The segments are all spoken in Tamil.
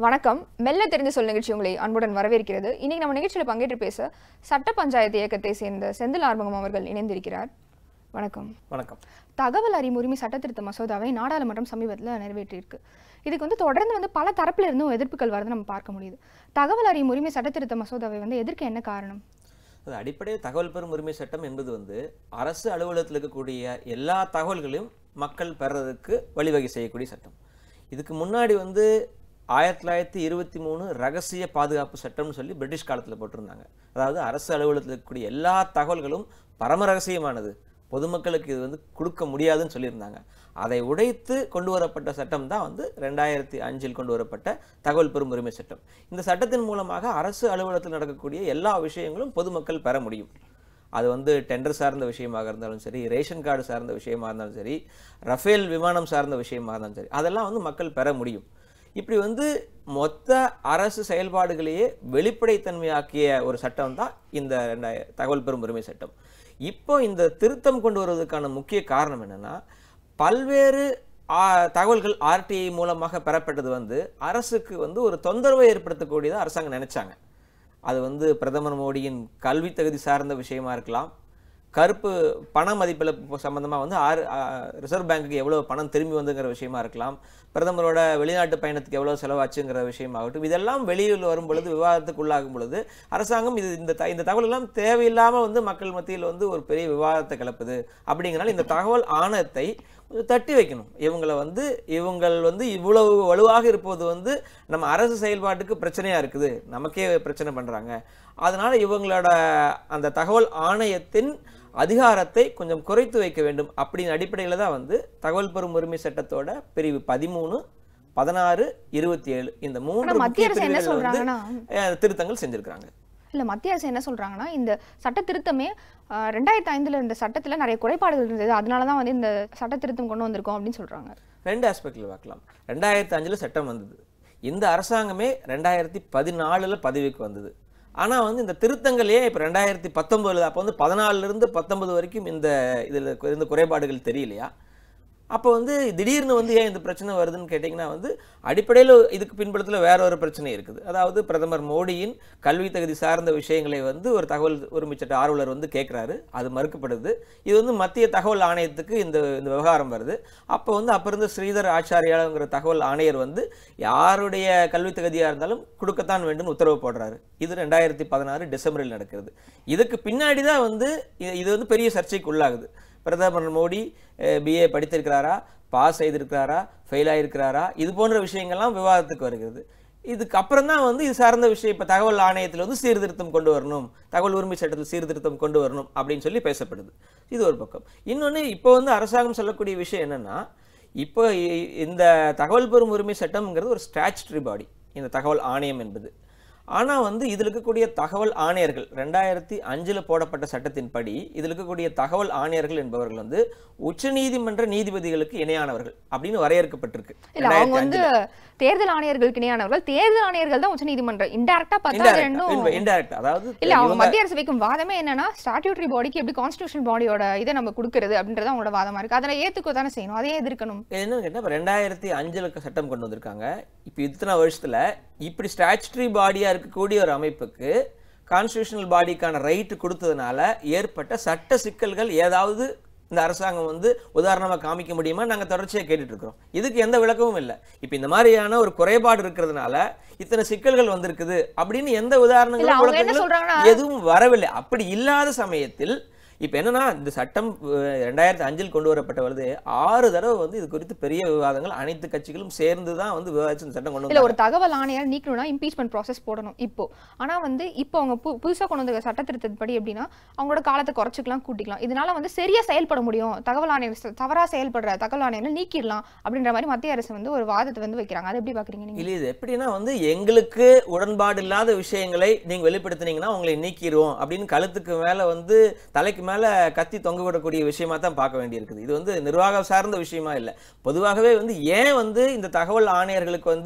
வணக்கம் மெல்ல தெரிந்து சொல் நிகழ்ச்சி உங்களை அன்புடன் வரவேற்கிறது இன்னைக்கு நம்ம நிகழ்ச்சியில் பங்கேற்று பேச சட்ட பஞ்சாயத்து இயக்கத்தை சேர்ந்த செந்தில் ஆர்வகம் அவர்கள் இணைந்திருக்கிறார் வணக்கம் வணக்கம் தகவல் அறியும் உரிமை சட்டத்திருத்த மசோதாவை நாடாளுமன்றம் சமீபத்தில் நிறைவேற்றியிருக்கு இதுக்கு வந்து தொடர்ந்து வந்து பல தரப்புல இருந்தும் எதிர்ப்புகள் வரதை நம்ம பார்க்க முடியுது தகவல் அறியும் உரிமை சட்டத்திருத்த மசோதாவை வந்து எதிர்க்க என்ன காரணம் அது அடிப்படையில் தகவல் பெறும் உரிமை சட்டம் என்பது வந்து அரசு அலுவலகத்தில் இருக்கக்கூடிய எல்லா தகவல்களையும் மக்கள் பெறதுக்கு வழிவகை செய்யக்கூடிய சட்டம் இதுக்கு முன்னாடி வந்து ஆயிரத்தி தொள்ளாயிரத்தி இருபத்தி மூணு ரகசிய பாதுகாப்பு சட்டம்னு சொல்லி பிரிட்டிஷ் காலத்தில் போட்டிருந்தாங்க அதாவது அரசு அலுவலகத்தில் இருக்கக்கூடிய எல்லா தகவல்களும் பரம ரகசியமானது பொதுமக்களுக்கு இது வந்து கொடுக்க முடியாதுன்னு சொல்லியிருந்தாங்க அதை உடைத்து கொண்டு வரப்பட்ட சட்டம் தான் வந்து ரெண்டாயிரத்தி அஞ்சில் கொண்டு வரப்பட்ட தகவல் பெறும் உரிமை சட்டம் இந்த சட்டத்தின் மூலமாக அரசு அலுவலகத்தில் நடக்கக்கூடிய எல்லா விஷயங்களும் பொதுமக்கள் பெற முடியும் அது வந்து டெண்டர் சார்ந்த விஷயமாக இருந்தாலும் சரி ரேஷன் கார்டு சார்ந்த விஷயமா இருந்தாலும் சரி ரஃபேல் விமானம் சார்ந்த விஷயமா இருந்தாலும் சரி அதெல்லாம் வந்து மக்கள் பெற முடியும் இப்படி வந்து மொத்த அரசு செயல்பாடுகளையே வெளிப்படைத்தன்மையாக்கிய ஒரு சட்டம் தான் இந்த ரெண்டாய தகவல் பெறும் உரிமை சட்டம் இப்போ இந்த திருத்தம் கொண்டு வருவதற்கான முக்கிய காரணம் என்னன்னா பல்வேறு ஆ, தகவல்கள் ஆர்டிஐ மூலமாக பெறப்பட்டது வந்து அரசுக்கு வந்து ஒரு தொந்தரவை ஏற்படுத்தக்கூடியதாக அரசாங்கம் நினைச்சாங்க அது வந்து பிரதமர் மோடியின் கல்வி தகுதி சார்ந்த விஷயமா இருக்கலாம் கருப்பு பண மதிப்பிழப்பு சம்பந்தமா வந்து ஆறு ஆ, ரிசர்வ் பேங்க்குக்கு எவ்வளவு பணம் திரும்பி வந்துங்கிற விஷயமா இருக்கலாம் பிரதமரோட வெளிநாட்டு பயணத்துக்கு எவ்வளவு செலவாச்சுங்கிற விஷயமாகட்டும் இதெல்லாம் வெளியில் வரும் பொழுது விவாதத்துக்கு உள்ளாகும் பொழுது அரசாங்கம் இது இந்த த- இந்த தகவல் எல்லாம் தேவையில்லாம வந்து மக்கள் மத்தியில் வந்து ஒரு பெரிய விவாதத்தை கிளப்புது அப்படிங்கிறனால இந்த தகவல் ஆணையத்தை கொஞ்சம் தட்டி வைக்கணும் இவங்களை வந்து இவங்கள் வந்து இவ்வளவு வலுவாக இருப்பது வந்து நம்ம அரசு செயல்பாட்டுக்கு பிரச்சனையா இருக்குது நமக்கே பிரச்சனை பண்றாங்க அதனால இவங்களோட அந்த தகவல் ஆணையத்தின் அதிகாரத்தை கொஞ்சம் குறைத்து வைக்க வேண்டும் அப்படிங்கிற அடிப்படையில் தான் வந்து தகவல் பெறும் உரிமை சட்டத்தோட பிரிவு பதிமூணு பதினாறு இருபத்தி ஏழு இந்த ஆனா மூன்று மத்திய முக்கிய அரசு என்ன பிரிவுகளில் வந்து சொல்றாங்கன்னா அஹ், திருத்தங்கள் செஞ்சிருக்கிறாங்க இல்ல மத்திய அரசு என்ன சொல்றாங்கன்னா இந்த சட்ட திருத்தமே ஆஹ், ரெண்டாயிரத்தி ஐந்துல இருந்த சட்டத்துல நிறைய குறைபாடுகள் இருந்தது அதனால தான் வந்து இந்த சட்ட திருத்தம் கொண்டு வந்திருக்கோம் அப்படின்னு சொல்றாங்க ரெண்டு ஆஸ்பெக்டில் பார்க்கலாம் ரெண்டாயிரத்தி அஞ்சில் சட்டம் வந்தது இந்த அரசாங்கமே ரெண்டாயிரத்தி பதினாலில் பதவிக்கு வந்தது ஆனால் வந்து இந்த திருத்தங்களே இப்போ ரெண்டாயிரத்தி பத்தொம்போதில் அப்போ வந்து பதினாலிருந்து பத்தொன்பது வரைக்கும் இந்த இதில் இருந்த குறைபாடுகள் தெரியலையா அப்போ வந்து திடீர்னு வந்து ஏன் இந்த பிரச்சனை வருதுன்னு கேட்டிங்கன்னா வந்து அடிப்படையில் இதுக்கு பின்புலத்தில் வேற ஒரு பிரச்சனை இருக்குது அதாவது பிரதமர் மோடியின் கல்வி தகுதி சார்ந்த விஷயங்களை வந்து ஒரு தகவல் உரிமை சட்ட ஆர்வலர் வந்து கேட்குறாரு அது மறுக்கப்படுது இது வந்து மத்திய தகவல் ஆணையத்துக்கு இந்த இந்த விவகாரம் வருது அப்போ வந்து அப்போ இருந்த ஸ்ரீதர் ஆச்சாரியாங்கிற தகவல் ஆணையர் வந்து யாருடைய கல்வி தகுதியாக இருந்தாலும் கொடுக்கத்தான் வேண்டும் உத்தரவு போடுறாரு இது ரெண்டாயிரத்தி பதினாறு டிசம்பரில் நடக்கிறது இதுக்கு பின்னாடி தான் வந்து இது- இது வந்து பெரிய சர்ச்சைக்கு உள்ளாகுது பிரதமர் மோடி பிஏ படித்திருக்கிறாரா பாஸ் செய்திருக்கிறாரா ஃபெயில் ஆயிருக்கிறாரா இது போன்ற விஷயங்கள்லாம் விவாதத்துக்கு வருகிறது இதுக்கு அப்புறம் தான் வந்து இது சார்ந்த விஷயம் இப்போ தகவல் ஆணையத்தில் வந்து சீர்திருத்தம் கொண்டு வரணும் தகவல் உரிமை சட்டத்தில் சீர்திருத்தம் கொண்டு வரணும் அப்படின்னு சொல்லி பேசப்படுது இது ஒரு பக்கம் இன்னொன்று இப்போ வந்து அரசாங்கம் சொல்லக்கூடிய விஷயம் என்னன்னா இப்போ இ- இந்த தகவல் பெறும் உரிமை சட்டம்ங்கிறது ஒரு ஸ்டாச்சுட்டரி பாடி இந்த தகவல் ஆணையம் என்பது ஆனால் வந்து இதில் இருக்கக்கூடிய தகவல் ஆணையர்கள் ரெண்டாயிரத்தி அஞ்சில் போடப்பட்ட சட்டத்தின்படி இதில் இருக்கக்கூடிய தகவல் ஆணையர்கள் என்பவர்கள் வந்து உச்சநீதிமன்ற நீதிபதிகளுக்கு இணையானவர்கள் அப்படின்னு வரையறுக்கப்பட்டிருக்கு இல்ல அவங்க வந்து தேர்தல் ஆணையர்களுக்கு இணையானவர்கள் தேர்தல் ஆணையர்கள் தான் உச்சநீதிமன்றம் இன்டெரக்டா பார்த்தா அது ரெண்டும் இன்டைரக்ட் அதாவது இல்ல அவங்க இவங்க- மத்திய அரசு வைக்கும் வாதமே என்னன்னா ஸ்டாட்யூட்டரி பாடிக்கு எப்படி கான்ஸ்டியூஷன் பாடியோட இதை நம்ம கொடுக்கறது அப்படின்றது அவங்களோட வாதமா இருக்கு அதை ஏத்துக்கோ தானே செய்யணும் அதையே எதிர்க்கணும் என்னன்னு கேட்டால் இப்போ ரெண்டாயிரத்தி அஞ்சில் சட்டம் கொண்டு வந்திருக்காங்க இப்போ இத்தனை வருஷத்துல இப்படி ஸ்டாச்சுட்டரி பாடியா இருக்கக்கூடிய ஒரு அமைப்புக்கு கான்ஸ்டியூஷனல் பாடிக்கான ரைட்டு கொடுத்ததுனால ஏற்பட்ட சட்ட சிக்கல்கள் ஏதாவது இந்த அரசாங்கம் வந்து உதாரணமா காமிக்க முடியுமா நாங்க தொடர்ச்சியா கேட்டுட்டு இருக்கிறோம் இதுக்கு எந்த விளக்கமும் இல்லை இப்போ இந்த மாதிரியான ஒரு குறைபாடு இருக்கிறதுனால இத்தனை சிக்கல்கள் வந்திருக்குது அப்படின்னு எந்த இல்ல உதாரணங்களும் அவங்க என்ன விளக்கங்களும் சொல்றாங்கன்னா எதுவும் வரவில்லை அப்படி இல்லாத சமயத்தில் இப்போ என்னன்னா இந்த சட்டம் அஹ், ரெண்டாயிரத்தி அஞ்சில் கொண்டு வரப்பட்ட வருது ஆறு தடவை வந்து இது குறித்து பெரிய விவாதங்கள் அனைத்து கட்சிகளும் சேர்ந்து தான் வந்து விவாதிச்சு இந்த சட்டம் கொண்டு இல்ல வந்தாங்க ஒரு தகவல் ஆணையர் நீக்கணும்னா இம்பீச்மெண்ட் ப்ராசஸ் போடணும் இப்போ ஆனா வந்து இப்போ அவங்க பு புதுசா கொண்டு வந்த சட்ட திருத்தப்படி எப்படின்னா அவங்களோட காலத்தை குறைச்சிக்கலாம் கூட்டிக்கலாம் இதனால வந்து சரியா செயல்பட முடியும் தகவல் ஆணையர் ச- தவறா செயல்படுற தகவல் ஆணையர்கள் நீக்கிடலாம் அப்படின்ற மாதிரி மத்திய அரசு வந்து ஒரு வாதத்தை வந்து வைக்கிறாங்க அதை எப்படி பாக்குறீங்க நீங்க இல்ல இது எப்படின்னா வந்து எங்களுக்கு உடன்பாடு இல்லாத விஷயங்களை நீங்க வெளிப்படுத்துனீங்கன்னா உங்களை நீக்கிடுவோம் அப்படின்னு கழுத்துக்கு மேல வந்து தலைக்கு மேல கத்தி தொங்க விடக்கூடிய விஷயமா தான் பார்க்க வேண்டியிருக்குது இது வந்து நிர்வாகம் சார்ந்த விஷயமா இல்லை பொதுவாகவே வந்து ஏன் வந்து இந்த தகவல் ஆணையர்களுக்கு வந்து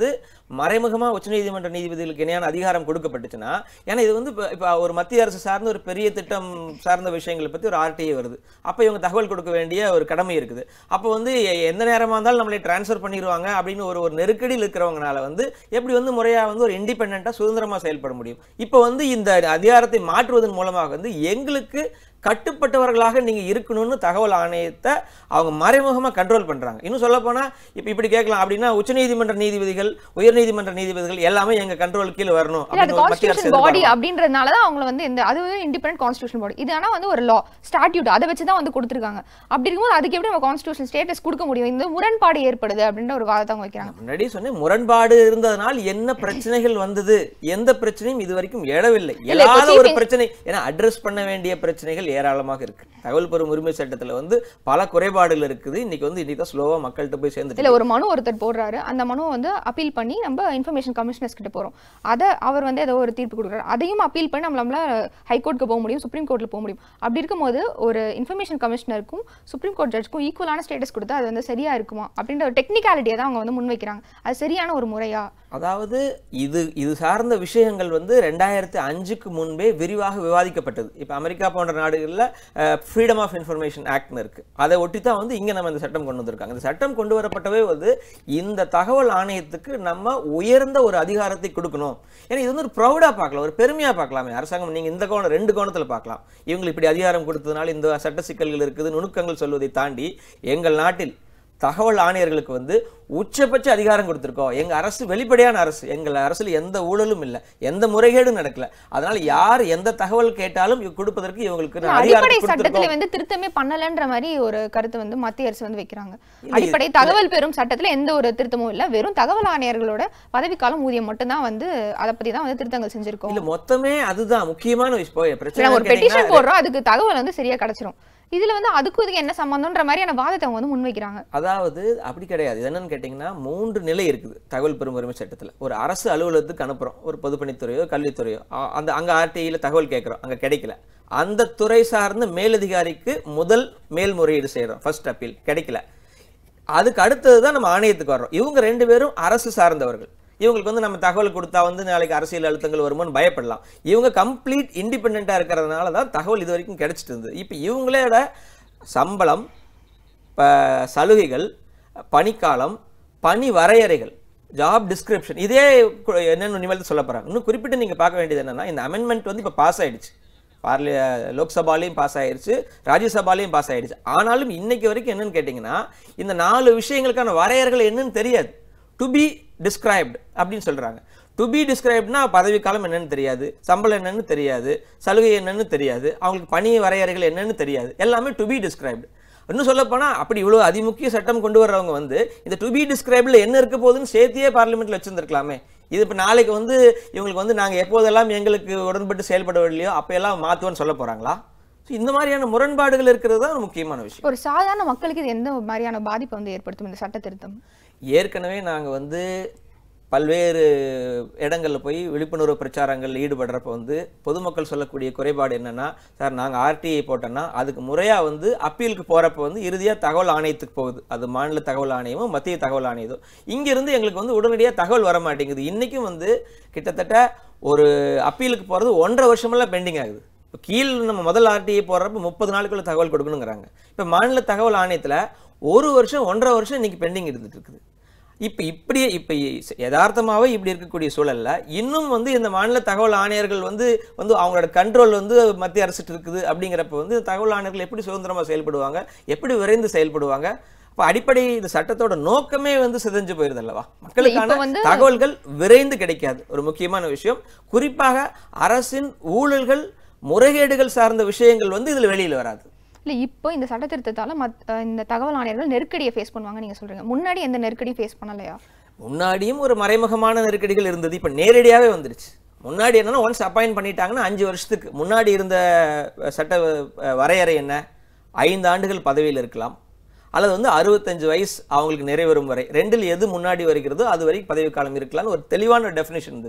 மறைமுகமா உச்சநீதிமன்ற நீதிபதிகளுக்கு இணையான அதிகாரம் கொடுக்கப்பட்டுச்சுன்னா ஏன்னா இது வந்து இப்போ இப்போ ஒரு மத்திய அரசு சார்ந்த ஒரு பெரிய திட்டம் சார்ந்த விஷயங்களை பத்தி ஒரு ஆர்டிஐ வருது அப்போ இவங்க தகவல் கொடுக்க வேண்டிய ஒரு கடமை இருக்குது அப்போ வந்து எ- எந்த நேரமா இருந்தாலும் நம்மளை டிரான்ஸ்ஃபர் பண்ணிடுவாங்க அப்படின்னு ஒரு ஒரு நெருக்கடியில் இருக்கிறவங்கனால வந்து எப்படி வந்து முறையா வந்து ஒரு இண்டிபெண்டா சுதந்திரமா செயல்பட முடியும் இப்போ வந்து இந்த அதிகாரத்தை மாற்றுவதன் மூலமாக வந்து எங்களுக்கு கட்டுப்பட்டவர்களாக நீங்க இருக்கணும்னு தகவல் ஆணையத்தை அவங்க மறைமுகமா கண்ட்ரோல் பண்றாங்க இன்னும் சொல்ல போனா இப்ப இப்படி கேட்கலாம் அப்படின்னா உச்சநீதிமன்ற நீதிபதிகள் உயர்நீதிமன்ற நீதிபதிகள் எல்லாமே எங்க கண்ட்ரோல் கீழே வரணும் இல்ல அது அப்படின்னு ஒரு மத்திய அரசு கான்ஸ்டியூஷன் பாடி எதிர்பார்க்கலாம். அப்படின்றதுனால தான் அவங்கள வந்து இந்த அது வந்து இண்டிபெண்டன்ட் கான்ஸ்டியூஷன் பாடி இது ஆனா வந்து ஒரு லா ஸ்டாட்யூட் அதை வச்சு தான் வந்து கொடுத்துருக்காங்க அப்படி இருக்கும்போது அதுக்கு எப்படி நம்ம கான்ஸ்டியூஷன் ஸ்டேட்டஸ் கொடுக்க முடியும் இந்த முரண்பாடு ஏற்படுது அப்படின்ற ஒரு வாதத்தை அவங்க வைக்கிறாங்க முன்னாடி சொன்னேன் முரண்பாடு இருந்ததனால் என்ன பிரச்சனைகள் வந்தது எந்த பிரச்சனையும் இது வரைக்கும் எழவில்லை இப்ப எழாத chief ஒரு in- பிரச்சனை ஏன்னா அட்ரஸ் பண்ண வேண்டிய பிரச்சனைகள் ஏராளமாக இருக்கு தகவல் பெறும் உரிமை சட்டத்துல வந்து பல குறைபாடுகள் இருக்குது இன்னைக்கு வந்து இன்னைக்கு தான் ஸ்லோவா மக்கள்கிட்ட போய் சேர்ந்துட்டு இல்ல ஒரு மனு ஒருத்தர் போடுறாரு அந்த மனுவை வந்து அப்பீல் பண்ணி நம்ம இன்ஃபர்மேஷன் கமிஷனர்ஸ் கிட்ட போறோம் அதை அவர் வந்து ஏதோ ஒரு தீர்ப்பு கொடுக்குறாரு அதையும் அப்பீல் பண்ணி நம்மளால ஹைகோர்ட்டுக்கு போக முடியும் சுப்ரீம் கோர்ட்ல போக முடியும் அப்படி இருக்கும்போது ஒரு இன்ஃபர்மேஷன் கமிஷனருக்கும் சுப்ரீம் கோர்ட் ஜட்ஜ்க்கும் ஈக்குவலான ஸ்டேட்டஸ் கொடுத்தா அது வந்து சரியா இருக்குமா அப்படின்ற ஒரு டெக்னிக்காலிட்டியை தான் அவங்க வந்து முன்வைக்கிறாங்க அது சரியான ஒரு முறையா அதாவது இது இது சார்ந்த விஷயங்கள் வந்து ரெண்டாயிரத்தி அஞ்சுக்கு முன்பே விரிவாக விவாதிக்கப்பட்டது இப்போ அமெரிக்கா போன்ற நாடுகளில் ஃப்ரீடம் ஆஃப் இன்ஃபர்மேஷன் ஆக்ட்னு இருக்கு அதை ஒட்டி தான் வந்து இங்கே நம்ம இந்த சட்டம் கொண்டு வந்திருக்காங்க இந்த சட்டம் கொண்டு வரப்பட்டவே வந்து இந்த தகவல் ஆணையத்துக்கு நம்ம உயர்ந்த ஒரு அதிகாரத்தை கொடுக்கணும் ஏன்னா இது வந்து ஒரு ப்ரௌடாக பார்க்கலாம் ஒரு பெருமையாக பார்க்கலாமே அரசாங்கம் நீங்கள் இந்த கோணம் ரெண்டு கோணத்தில் பார்க்கலாம் இவங்களுக்கு இப்படி அதிகாரம் கொடுத்ததுனால இந்த சட்ட சிக்கல்கள் இருக்குது நுணுக்கங்கள் சொல்வதை தாண்டி எங்கள் நாட்டில் தகவல் ஆணையர்களுக்கு வந்து உச்சபட்ச அதிகாரம் கொடுத்திருக்கோம் எங்க அரசு வெளிப்படையான அரசு எங்கள் அரசுல எந்த ஊழலும் இல்லை எந்த முறைகேடும் நடக்கல அதனால யார் எந்த தகவல் கேட்டாலும் இவ- கொடுப்பதற்கு இவங்களுக்கு இல்ல, அதிகாரத்தை அடிப்படை சட்டத்துல கொடுத்திருக்கோம் வந்து திருத்தமே பண்ணலன்ற மாதிரி ஒரு கருத்து வந்து மத்திய அரசு வந்து வைக்கிறாங்க இல்ல, அடிப்படை தகவல் பெறும் சட்டத்துல எந்த ஒரு திருத்தமும் இல்ல வெறும் தகவல் ஆணையர்களோட பதவிக்காலம் ஊதியம் மட்டும்தான் வந்து அதை பத்தி தான் வந்து திருத்தங்கள் செஞ்சிருக்கோம் இல்ல மொத்தமே அதுதான் முக்கியமான விஷயம் போய் இப்ப பிரச்சனை நம்ம ஒரு கேட்டீங்கன்னா, பெட்டிஷன் போடுறோம் அதுக்கு தகவல் வந்து சரியா கிடைச்சிரும் இதுல வந்து அதுக்கும் இதுக்கு என்ன சம்பந்தம்ன்ற மாதிரியான வாதத்தை அவங்க வந்து முன்வைக்கிறாங்க அதாவது அப்படி கிடையாது இது என்னன்னு கேட்டிங்கன்னா மூன்று நிலை இருக்குது தகவல் பெறும் உரிமை சட்டத்தில் ஒரு அரசு அலுவலகத்துக்கு அனுப்புகிறோம் ஒரு பொதுப்பணித்துறையோ கல்வித்துறையோ அ- அந்த அங்கே ஆர்டிஐயில் தகவல் கேட்குறோம் அங்கே கிடைக்கல அந்த துறை சார்ந்த மேலதிகாரிக்கு முதல் மேல்முறையீடு செய்கிறோம் ஃபர்ஸ்ட் அப்பீல் கிடைக்கல அதுக்கு அடுத்தது தான் நம்ம ஆணையத்துக்கு வர்றோம் இவங்க ரெண்டு பேரும் அரசு சார்ந்தவர்கள் இவங்களுக்கு வந்து நம்ம தகவல் கொடுத்தா வந்து நாளைக்கு அரசியல் அழுத்தங்கள் வருமோன்னு பயப்படலாம் இவங்க கம்ப்ளீட் இண்டிபெண்ட்டாக இருக்கிறதுனால தான் தகவல் இது வரைக்கும் கிடைச்சிட்டு இருந்தது இப்போ இவங்களோட சம்பளம் ப சலுகைகள் பணிக்காலம் பணி வரையறைகள் ஜாப் டிஸ்கிரிப்ஷன் இதே கு- என்னென்னு நிமிடம் சொல்ல போகிறாங்க இன்னும் குறிப்பிட்டு நீங்கள் பார்க்க வேண்டியது என்னன்னா இந்த அமெண்ட்மெண்ட் வந்து இப்போ பாஸ் ஆயிடுச்சு பார்லி லோக்சபாலையும் பாஸ் ஆயிருச்சு ராஜ்யசபாலையும் பாஸ் ஆயிடுச்சு ஆனாலும் இன்னைக்கு வரைக்கும் என்னன்னு கேட்டிங்கன்னா இந்த நாலு விஷயங்களுக்கான வரையறைகள் என்னன்னு தெரியாது டு பி டிஸ்கிரைப்டு அப்படின்னு சொல்றாங்க டு பி டிஸ்கிரைப்ட்னா பதவிக்காலம் என்னன்னு தெரியாது சம்பளம் என்னன்னு தெரியாது சலுகை என்னன்னு தெரியாது அவங்களுக்கு பணி வரையறைகள் என்னன்னு தெரியாது எல்லாமே டு பி டிஸ்கிரைப்டு இன்னும் சொல்லப் போனா அப்படி இவ்வளவு அதிமுக்கிய சட்டம் கொண்டு வர்றவங்க வந்து இந்த டு பி டிஸ்கிரைப்டில் என்ன இருக்க போகுதுன்னு சேர்த்தியே பார்லிமெண்ட்ல வச்சிருந்திருக்கலாமே இது இப்போ நாளைக்கு வந்து இவங்களுக்கு வந்து நாங்க எப்போதெல்லாம் எங்களுக்கு உடன்பட்டு செயல்படவில்லையோ அப்போயெல்லாம் மாற்றுவோன்னு சொல்ல போறாங்களா So, இந்த மாதிரியான முரண்பாடுகள் இருக்கிறது தான் ஒரு முக்கியமான விஷயம் ஒரு சாதாரண மக்களுக்கு இது எந்த மாதிரியான பாதிப்பை வந்து ஏற்படுத்தும் இந்த சட்ட திருத்தம் ஏற்கனவே நாங்கள் வந்து பல்வேறு இடங்களில் போய் விழிப்புணர்வு பிரச்சாரங்களில் ஈடுபடுறப்ப வந்து பொதுமக்கள் சொல்லக்கூடிய குறைபாடு என்னன்னா சார் நாங்கள் ஆர்டிஐ போட்டோன்னா அதுக்கு முறையாக வந்து அப்பீலுக்கு போகிறப்ப வந்து இறுதியாக தகவல் ஆணையத்துக்கு போகுது அது மாநில தகவல் ஆணையமும் மத்திய தகவல் ஆணையதும் இங்கிருந்து எங்களுக்கு வந்து உடனடியாக தகவல் வர மாட்டேங்குது இன்றைக்கும் வந்து கிட்டத்தட்ட ஒரு அப்பீலுக்கு போகிறது ஒன்றரை வருஷமெல்லாம் பெண்டிங் ஆகுது இப்போ கீழ் நம்ம முதல் ஆர்டிஐ போடுறப்ப முப்பது நாளுக்குள்ள தகவல் கொடுக்கணுங்கிறாங்க இப்போ மாநில தகவல் ஆணையத்தில் ஒரு வருஷம் ஒன்றரை வருஷம் இன்னைக்கு பெண்டிங் இருந்துட்டு இருக்குது இப்போ இப்படியே இப்போ யதார்த்தமாகவே இப்படி இருக்கக்கூடிய சூழல்ல இன்னும் வந்து இந்த மாநில தகவல் ஆணையர்கள் வந்து வந்து அவங்களோட கண்ட்ரோல் வந்து மத்திய அரசுட்டு இருக்குது அப்படிங்கிறப்ப வந்து இந்த தகவல் ஆணையர்கள் எப்படி சுதந்திரமா செயல்படுவாங்க எப்படி விரைந்து செயல்படுவாங்க அப்போ அடிப்படை இந்த சட்டத்தோட நோக்கமே வந்து சிதைஞ்சு போயிருது அல்லவா மக்களுக்கான வந்து- தகவல்கள் விரைந்து கிடைக்காது ஒரு முக்கியமான விஷயம் குறிப்பாக அரசின் ஊழல்கள் முறைகேடுகள் சார்ந்த விஷயங்கள் வந்து இதுல வெளியில வராது இல்ல இப்போ இந்த சட்ட திருத்தத்தால மத் அஹ் இந்த தகவல் ஆணையர்கள் நெருக்கடியை ஃபேஸ் பண்ணுவாங்க நீங்க சொல்றீங்க முன்னாடி எந்த நெருக்கடியும் ஃபேஸ் பண்ணலையா முன்னாடியும் ஒரு மறைமுகமான நெருக்கடிகள் இருந்தது இப்போ நேரடியாவே வந்துருச்சு முன்னாடி என்னன்னா ஒன்ஸ் அப்பாயின்ட் பண்ணிட்டாங்கன்னா அஞ்சு வருஷத்துக்கு முன்னாடி இருந்த அஹ், சட்ட அஹ், வரையறை என்ன ஐந்து ஆண்டுகள் பதவியில் இருக்கலாம் அல்லது வந்து அறுபத்தஞ்சு வயசு அவங்களுக்கு நிறைவேறும் வரை ரெண்டில் எது முன்னாடி வருகிறதோ அது வரைக்கும் பதவி காலம் இருக்கலாம்னு ஒரு தெளிவான டெஃபினேஷன் இருந்தது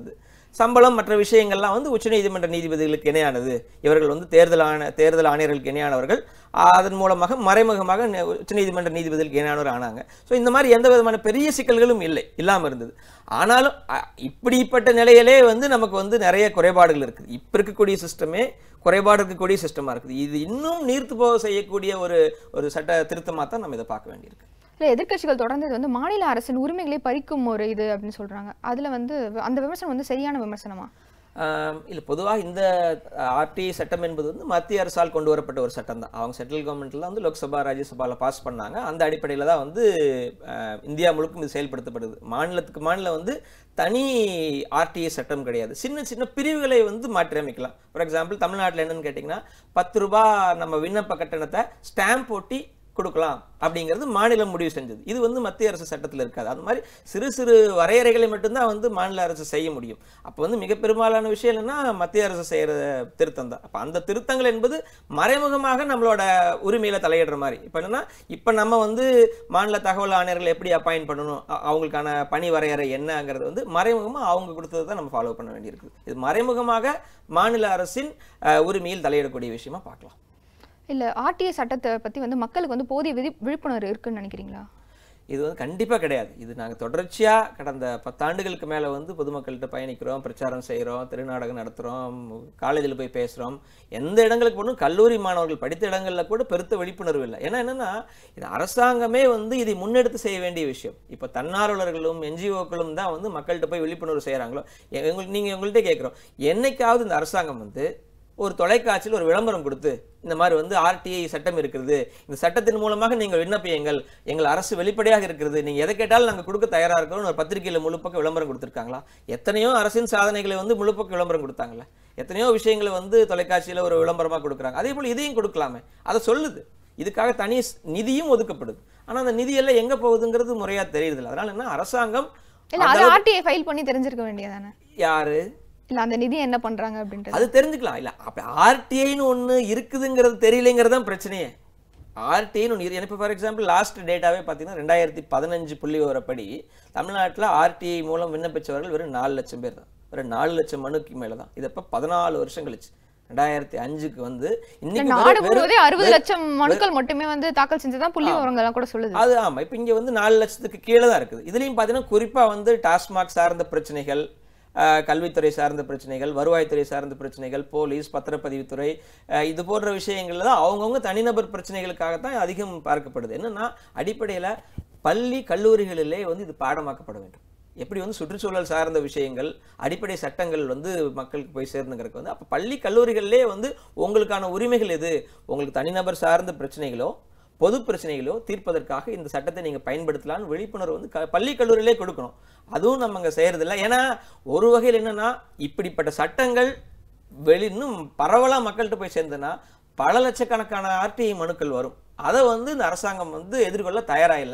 சம்பளம் மற்ற விஷயங்கள்லாம் வந்து உச்சநீதிமன்ற நீதிபதிகளுக்கு இணையானது இவர்கள் வந்து தேர்தல் ஆண தேர்தல் ஆணையர்களுக்கு இணையானவர்கள் அதன் மூலமாக மறைமுகமாக ந- உச்சநீதிமன்ற நீதிபதிகளுக்கு இணையானவர் ஆனாங்க ஸோ இந்த மாதிரி எந்த விதமான பெரிய சிக்கல்களும் இல்லை இல்லாமல் இருந்தது ஆனாலும் அ- இப்படிப்பட்ட நிலையிலே வந்து நமக்கு வந்து நிறைய குறைபாடுகள் இருக்குது இப்போ இருக்கக்கூடிய சிஸ்டமே குறைபாடு இருக்கக்கூடிய சிஸ்டமாக இருக்குது இது இன்னும் நீர்த்து போக செய்யக்கூடிய ஒரு ஒரு சட்ட திருத்தமாக தான் நம்ம இதை பார்க்க வேண்டியிருக்கு இல்லை எதிர்க்கட்சிகள் தொடர்ந்து இது வந்து மாநில அரசின் உரிமைகளை பறிக்கும் ஒரு இது அப்படின்னு சொல்றாங்க அதுல வந்து அந்த விமர்சனம் வந்து சரியான விமர்சனமா இல்லை பொதுவாக இந்த ஆர்டி சட்டம் என்பது வந்து மத்திய அரசால் கொண்டு வரப்பட்ட ஒரு சட்டம் தான் அவங்க சென்ட்ரல் கவர்மெண்ட்ல வந்து லோக்சபா ராஜ்யசபாவில் பாஸ் பண்ணாங்க அந்த அடிப்படையில் தான் வந்து அஹ், இந்தியா முழுக்கும் இது செயல்படுத்தப்படுது மாநிலத்துக்கு மாநிலம் வந்து தனி ஆர்டிஏ சட்டம் கிடையாது சின்ன சின்ன பிரிவுகளை வந்து மாற்றி அமைக்கலாம் ஃபார் எக்ஸாம்பிள் தமிழ்நாட்டில் என்னன்னு கேட்டிங்கன்னா பத்து ரூபாய் நம்ம விண்ணப்ப கட்டணத்தை ஸ்டாம்ப் ஒட்டி கொடுக்கலாம் அப்படிங்கிறது மாநிலம் முடிவு செஞ்சது இது வந்து மத்திய அரசு சட்டத்தில் இருக்காது அந்த மாதிரி சிறு சிறு வரையறைகளை மட்டும்தான் வந்து மாநில அரசு செய்ய முடியும் அப்போ வந்து மிக பெரும்பாலான விஷயம் என்னன்னா மத்திய அரசு செய்கிற திருத்தம் தான் அப்போ அந்த திருத்தங்கள் என்பது மறைமுகமாக நம்மளோட உரிமையில தலையிடுற மாதிரி இப்போ என்னன்னா இப்போ நம்ம வந்து மாநில தகவல் ஆணையர்கள் எப்படி அப்பாயிண்ட் பண்ணணும் அ- அவங்களுக்கான பணி வரையறை என்னங்கிறது வந்து மறைமுகமாக அவங்க கொடுத்ததை தான் நம்ம ஃபாலோ பண்ண வேண்டியிருக்குது இது மறைமுகமாக மாநில அரசின் அஹ், உரிமையில் தலையிடக்கூடிய விஷயமா பார்க்கலாம் இல்ல ஆர்டிஐ சட்டத்தை பத்தி வந்து மக்களுக்கு வந்து போதிய விழி விழிப்புணர்வு இருக்குன்னு நினைக்கிறீங்களா இது வந்து கண்டிப்பாக கிடையாது இது நாங்கள் தொடர்ச்சியாக கடந்த பத்தாண்டுகளுக்கு மேலே வந்து பொதுமக்கள்கிட்ட பயணிக்கிறோம் பிரச்சாரம் செய்கிறோம் திருநாடகம் நடத்துகிறோம் காலேஜில் போய் பேசுகிறோம் எந்த இடங்களுக்கு போகணும் கல்லூரி மாணவர்கள் படித்த இடங்களில் கூட பெருத்த விழிப்புணர்வு இல்லை ஏன்னா என்னென்னா இது அரசாங்கமே வந்து இதை முன்னெடுத்து செய்ய வேண்டிய விஷயம் இப்போ தன்னார்வலர்களும் என்ஜிஓக்களும் தான் வந்து மக்கள்கிட்ட போய் விழிப்புணர்வு செய்கிறாங்களோ எங்களுக்கு நீங்கள் உங்கள்கிட்ட கேட்குறோம் என்னைக்காவது இந்த அரசாங்கம் வந்து ஒரு தொலைக்காட்சியில் ஒரு விளம்பரம் கொடுத்து இந்த மாதிரி வந்து ஆர்டிஐ சட்டம் இருக்கிறது இந்த சட்டத்தின் மூலமாக நீங்கள் விண்ணப்பியுங்கள் எங்கள் அரசு வெளிப்படையாக இருக்கிறது நீங்கள் எதை கேட்டாலும் நாங்கள் கொடுக்க தயாராக இருக்கிறோம் ஒரு பத்திரிகையில் முழுப்பக்க விளம்பரம் கொடுத்துருக்காங்களா எத்தனையோ அரசின் சாதனைகளை வந்து முழுப்பக்க விளம்பரம் கொடுத்தாங்களே எத்தனையோ விஷயங்களை வந்து தொலைக்காட்சியில் ஒரு விளம்பரமாக கொடுக்குறாங்க அதே போல் இதையும் கொடுக்கலாமே அதை சொல்லுது இதுக்காக தனி ஸ்- நிதியும் ஒதுக்கப்படுது ஆனால் அந்த நிதியெல்லாம் எங்கே போகுதுங்கிறது முறையாக தெரியுதில்ல அதனால என்ன அரசாங்கம் இல்ல அது ஆர்டிஐ ஃபைல் பண்ணி தெரிஞ்சிருக்க வேண்டியதானே யாரு இல்ல அந்த நிதி என்ன பண்றாங்க அப்படின்றது அது தெரிஞ்சுக்கலாம் இல்ல அப்ப ஆர்டிஐன்னு ஒண்ணு இருக்குதுங்கிறது தெரியலைங்கிறது தான் பிரச்சனையே ஆர்டிஐன்னு ஒன்று எனக்கு ஃபார் எக்ஸாம்பிள் லாஸ்ட் டேட்டாவே பார்த்தீங்கன்னா ரெண்டாயிரத்தி பதினஞ்சு புள்ளி விவரப்படி தமிழ்நாட்டில் ஆர்டிஐ மூலம் விண்ணப்பிச்சவர்கள் வெறும் நாலு லட்சம் பேர் தான் வெறும் நாலு லட்சம் மனுக்கு மேல தான் இது இப்போ பதினாலு வருஷம் கழிச்சு ரெண்டாயிரத்தி அஞ்சுக்கு வந்து இன்னைக்கு நாடு வெறும்- முழுவதே வெறும்- அறுபது லட்சம் மனுக்கள் மட்டுமே வந்து தாக்கல் செஞ்சதான் புள்ளி விவரங்கள்லாம் கூட சொல்லுது அது ஆமா இப்போ இங்க வந்து நாலு லட்சத்துக்கு கீழே தான் இருக்குது இதுலயும் பார்த்தீங்கன்னா குறிப்பா வந்து டாஸ்மாக் சார்ந்த பிரச்சனைகள் அஹ், கல்வித்துறை சார்ந்த பிரச்சனைகள் வருவாய்த்துறை சார்ந்த பிரச்சனைகள் போலீஸ் பத்திரப்பதிவுத்துறை அஹ், இது போன்ற விஷயங்கள்ல தான் அவங்கவுங்க தனிநபர் பிரச்சனைகளுக்காகத்தான் அதிகம் பார்க்கப்படுது என்னன்னா அடிப்படையில பள்ளி கல்லூரிகளிலே வந்து இது பாடமாக்கப்பட வேண்டும் எப்படி வந்து சுற்றுச்சூழல் சார்ந்த விஷயங்கள் அடிப்படை சட்டங்கள் வந்து மக்களுக்கு போய் சேர்ந்துங்கிறதுக்கு வந்து அப்போ பள்ளி கல்லூரிகளிலே வந்து உங்களுக்கான உரிமைகள் எது உங்களுக்கு தனிநபர் சார்ந்த பிரச்சனைகளோ பொது பிரச்சனைகளோ தீர்ப்பதற்காக இந்த சட்டத்தை நீங்க பயன்படுத்தலாம்னு விழிப்புணர்வு வந்து க- பள்ளி கல்லூரியிலே கொடுக்கணும் அதுவும் நம்ம அங்கே செய்யறதில்ல ஏன்னா ஒரு வகையில் என்னன்னா இப்படிப்பட்ட சட்டங்கள் வெளி இன்னும் பரவலா மக்கள்கிட்ட போய் சேர்ந்ததுன்னா பல லட்சக்கணக்கான ஆர்டிஐ மனுக்கள் வரும் அதை வந்து இந்த அரசாங்கம் வந்து எதிர்கொள்ள தயாரா இல்லை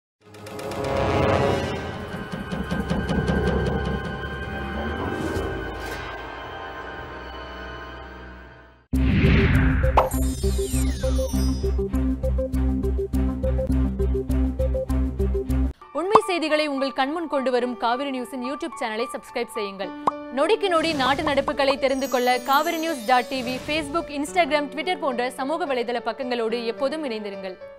உண்மை செய்திகளை உங்கள் கண்முன் கொண்டு வரும் காவிரி நியூஸின் யூடியூப் சேனலை சப்ஸ்கிரைப் செய்யுங்கள் நொடிக்கு நொடி நாட்டு நடப்புகளை தெரிந்து கொள்ள Kaveri news dot TV Facebook Instagram Twitter போன்ற சமூக வலைதள பக்கங்களோடு எப்போதும் இணைந்திருங்கள்